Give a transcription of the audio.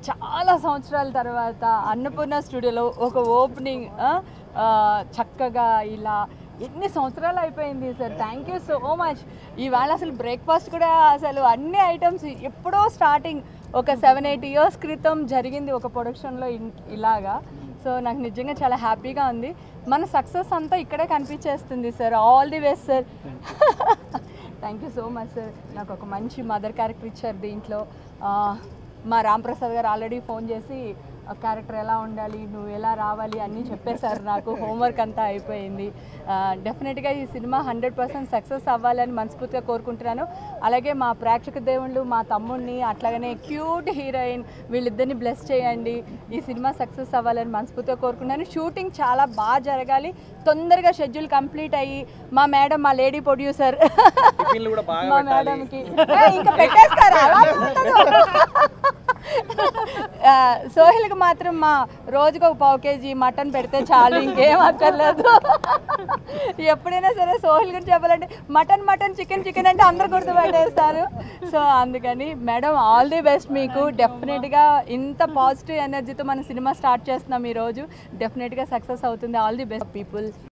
చాలా సంవత్సరాల తర్వాత అన్నపూర్ణ స్టూడియోలో ఒక ఓపెనింగ్ చక్కగా ఇలా ఎన్ని సంవత్సరాలు అయిపోయింది sir thank you so much ఈవేళ అసలు బ్రేక్ఫాస్ట్ కూడా అసలు అన్ని ఐటమ్స్ ఎప్పుడో స్టార్టింగ్ ఒక సెవెన్ ఎయిట్ ఇయర్స్ క్రితం జరిగింది ఒక ప్రొడక్షన్లో ఇలాగా సో నాకు నిజంగా చాలా హ్యాపీగా ఉంది మన సక్సెస్ అంతా ఇక్కడే కనిపించేస్తుంది sir all the best sir thank you so much sir నాకు ఒక మంచి మదర్ క్యారెక్టర్ ఇచ్చారు దీంట్లో ఆ, మా రాంప్రసాద్ గారు ఆల్రెడీ ఫోన్ చేసి క్యారెక్టర్ ఎలా ఉండాలి నువ్వు ఎలా రావాలి అన్నీ చెప్పేశారు నాకు హోంవర్క్ అంతా అయిపోయింది డెఫినెట్గా ఈ సినిమా హండ్రెడ్ పర్సెంట్ సక్సెస్ అవ్వాలని మనస్ఫూర్తిగా కోరుకుంటున్నాను అలాగే మా ప్రేక్షక దేవుళ్ళు మా తమ్ముడిని అట్లాగనే క్యూట్ హీరోయిన్ వీళ్ళిద్దరిని బ్లెస్ చేయండి ఈ సినిమా సక్సెస్ అవ్వాలని మనస్ఫూర్తిగా కోరుకుంటున్నాను షూటింగ్ చాలా బాగా జరగాలి తొందరగా షెడ్యూల్ కంప్లీట్ అయ్యి మా మేడం మా లేడీ ప్రొడ్యూసర్ టిఫిన్లు కూడా బాగా మా పెట్టాలి మేడంకి ఏ, ఇంకా పెట్టేస్తారా అలా ఉండదు. ఆ, సోహిల్కి మాత్రం మా రోజుకు ఒక పావు కేజీ మటన్ పెడితే చాలు ఇంకేం అక్కర్లేదు ఎప్పుడైనా సరే సోహిల్ గురించి చెప్పాలంటే మటన్ మటన్ చికెన్ చికెన్ అంటే అందరు గుర్తుపెట్టేస్తారు సో అందుకని మేడం ఆల్ ది బెస్ట్ మీకు డెఫినెట్గా ఇంత పాజిటివ్ ఎనర్జీతో మన సినిమా స్టార్ట్ చేస్తున్నాం ఈరోజు డెఫినెట్గా సక్సెస్ అవుతుంది ఆల్ ది బెస్ట్ పీపుల్